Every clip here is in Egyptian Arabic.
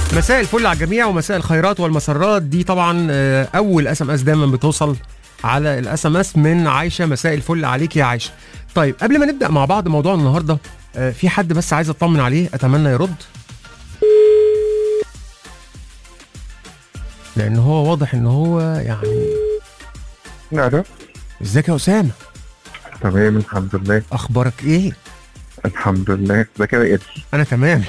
مساء الفل على الجميع ومساء الخيرات والمسرات دي طبعا آه، اول اس ام اس دايما بتوصل على الاس ام اس من عايشه مساء الفل عليك يا عايشه طيب قبل ما نبدا مع بعض موضوع النهارده آه، في حد بس عايز اطمن عليه اتمنى يرد لان هو واضح ان هو يعني نعرف ازيك يا اسامه تمام الحمد لله اخبارك ايه الحمد لله ازيك يا وائل انا تمام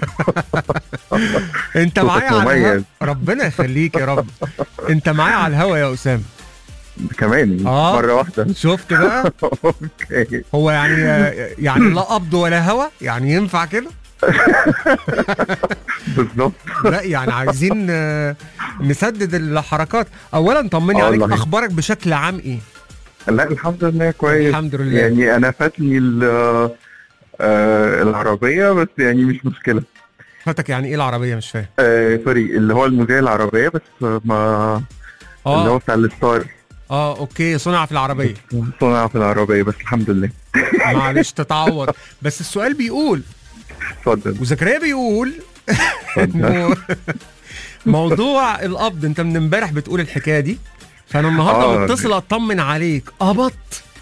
انت صوتك معايا على الهوا مميز. ربنا يخليك يا رب انت معايا على الهوا يا اسامه كمان آه. مرة واحدة شفت بقى اوكي هو يعني يعني لا قبض ولا هوا يعني ينفع كده بالظبط لا يعني عايزين آه، نسدد الحركات اولا طمني آه عليك والله. اخبارك بشكل عام ايه لا الحمد لله كويس الحمد لله يعني انا فاتني ال- آه العربية بس يعني مش مشكلة فاتك يعني ايه العربيه مش فاهم آه سوري اللي هو المذيع العربية بس ما اللي هو اه بتاع الستار اه اوكي صنع في العربيه صنع في العربية بس الحمد لله معلش تتعوض بس السؤال بيقول اتفضل وزكريا بيقول اتفضل إنه موضوع القبض انت من امبارح بتقول الحكايه دي فانا النهارده آه. متصل اطمن عليك قبضت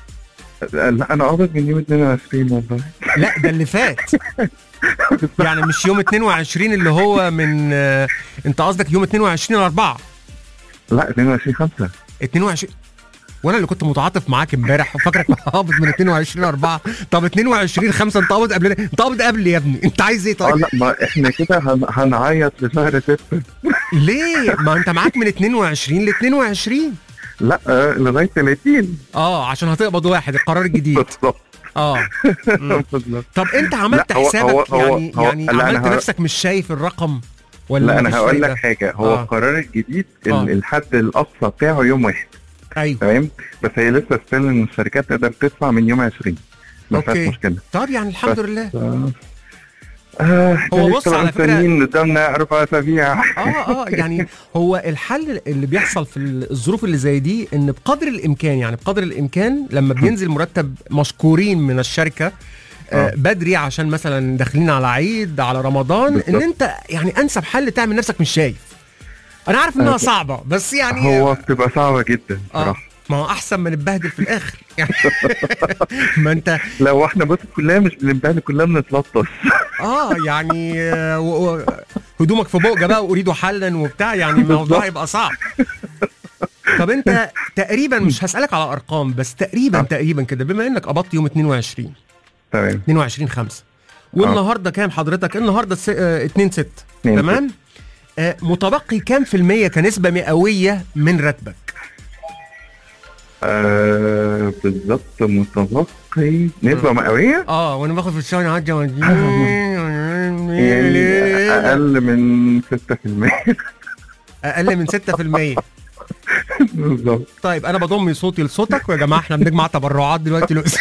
لا انا قابض من يوم 22 والله لا ده اللي فات يعني مش يوم 22 اللي هو من آه، انت قصدك يوم 22 4 لا 22 5 22 وانا اللي كنت متعاطف معاك امبارح وفاكرك قابض من 22 4 طب 22 5 انت قابض قبل انت قابض قبلي يا ابني انت عايز ايه اه طيب لا ما احنا كده هن... هنعيط لشهر 6 ليه ما انت معاك من 22 ل 22 لا آه، لغايه 30 اه عشان هتقبض واحد القرار الجديد بالظبط اه مم. بالظبط طب انت عملت لا، هو- حسابك هو- هو- يعني هو- يعني لا، أنا عملت هقول- نفسك مش شايف الرقم ولا لا انا مفيش هقول فايدة؟ لك حاجه هو آه. القرار الجديد ال- آه. الحد الاقصى بتاعه يوم واحد ايوه تمام بس هي لسه ستيل ان الشركات تقدر تدفع من يوم 20 ما أوكي. فيهاش مشكله طب يعني الحمد بس- لله آه. آه إحنا هو لسه بص على فكرة- مستنيين قدامنا اربع اسابيع اه اه يعني هو الحل اللي بيحصل في الظروف اللي زي دي ان بقدر الامكان يعني بقدر الامكان لما بينزل مرتب مشكورين من الشركه آه آه. بدري عشان مثلا داخلين على عيد على رمضان ان بالظبط. انت يعني انسب حل تعمل نفسك مش شايف انا عارف انها آه. صعبه بس يعني هو بتبقى صعبه جدا اه صراحه ما هو احسن ما نتبهدل في الاخر يعني ما انت لو احنا بس كلها مش بنبهدل كلها بنتلطش اه يعني آه، و- و- هدومك في بوجه بقى واريده حلا وبتاع يعني الموضوع بالظبط. يبقى صعب طب انت تقريبا مش هسالك على ارقام بس تقريبا آه. تقريبا كده بما انك قبضت يوم 22 تمام 22 5 والنهارده كام حضرتك النهارده 2 6 اتنين تمام آه متبقي كام في المية كنسبة مئوية من راتبك؟ آه بالظبط متبقي نسبة مئوية اه وانا باخد في الشهر عادي يعني أقل من 6% اقل من 6% بالظبط طيب انا بضم صوتي لصوتك ويا جماعه احنا بنجمع تبرعات دلوقتي لأس-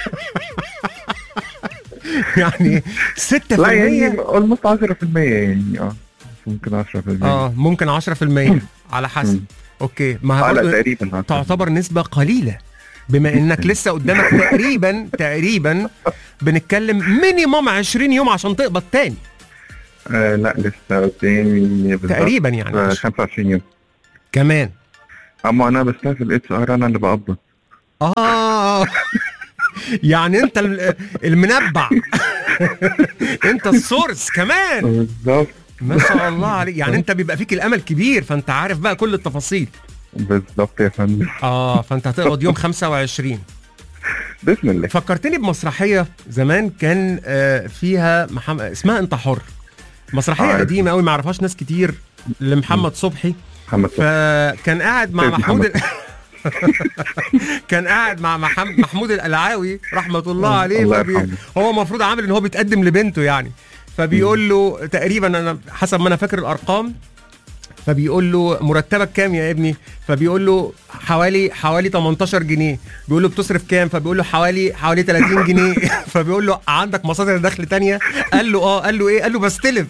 يعني 6% لا يعني almost 10% يعني اه ممكن 10% اه ممكن 10% على حسب مم. اوكي ما اه هي لا برضه تقريبا تعتبر نسبه قليله بما انك لسه قدامك تقريبا تقريبا بنتكلم مينيموم 20 يوم عشان تقبض تاني آه لا لسه قدامي بالظبط تقريبا يعني آه مش- 25 يوم كمان اما انا بشتغل في الاتش ار انا اللي بقبض اه يعني انت ال- المنبع انت السورس كمان بالظبط ما شاء الله عليك يعني انت بيبقى فيك الامل كبير فانت عارف بقى كل التفاصيل بالظبط يا فندم اه فانت هتقبض يوم 25 بسم الله فكرتني بمسرحيه زمان كان آه فيها محمد اسمها انت حر مسرحيه عارف. قديمه قوي ما يعرفهاش ناس كتير لمحمد صبحي محمد صبحي. فكان قاعد مع سيد محمود ال... كان قاعد مع محم- محمود القلعاوي رحمه الله عليه الله فبي... يرحمه. هو المفروض عامل ان هو بيتقدم لبنته يعني فبيقول له تقريبا انا حسب ما انا فاكر الارقام فبيقول له مرتبك كام يا ابني فبيقول له حوالي حوالي 18 جنيه بيقول له بتصرف كام فبيقول له حوالي حوالي 30 جنيه فبيقول له عندك مصادر دخل تانية قال له اه قال له ايه قال له بستلف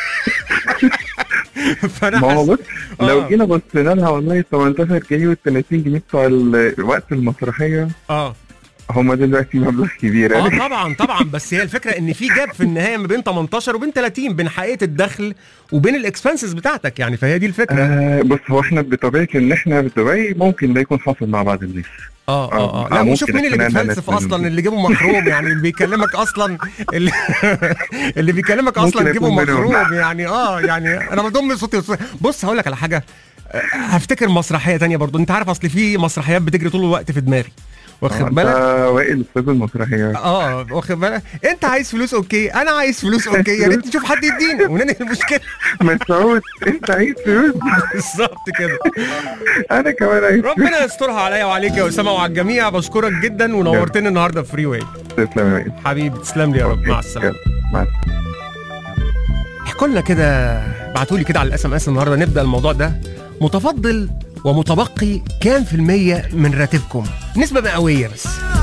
فانا ما هو حس... بص لو آه. جينا بصينا لها والله 18 جنيه وال 30 جنيه بتوع ال- وقت المسرحيه اه هم دلوقتي مبلغ كبير اه يعني طبعا طبعا بس هي الفكره ان في جاب في النهايه ما بين 18 وبين 30 بين حقيقه الدخل وبين الاكسبنسز بتاعتك يعني فهي دي الفكره آه بص هو احنا بطبيعه ان احنا في دبي ممكن ده يكون حاصل مع بعض الناس اه اه اه آه، لا ممكن وشوف مين اللي أكون أنا بيتفلسف ناس من- اصلا اللي جيبه مخروم يعني اللي بيكلمك اصلا اللي, اللي بيكلمك اصلا ممكن جيبه أكون منهم. مخروم يعني اه يعني انا بضم صوتي وصوتي. بص هقول لك على حاجه آه، هفتكر مسرحيه تانية برضو انت عارف اصل في مسرحيات بتجري طول الوقت في دماغي واخد بالك آه وائل استاذ المسرحيات اه واخد بالك انت عايز فلوس اوكي انا عايز فلوس اوكي يا ريت نشوف حد يديني وننهي المشكله مسعود انت عايز فلوس بالظبط كده انا كمان عايز فلوس ربنا يسترها عليا وعليك يا اسامه وعلى الجميع بشكرك جدا ونورتني النهارده في فري واي تسلم يا وائل حبيبي تسلم لي يا رب مع السلامه يلا، مع السلامه احكوا لنا كده ابعتوا لي كده على الاس ام اس النهارده نبدا الموضوع ده متفضل ومتبقي كام في المية من راتبكم نسبة مئوية بس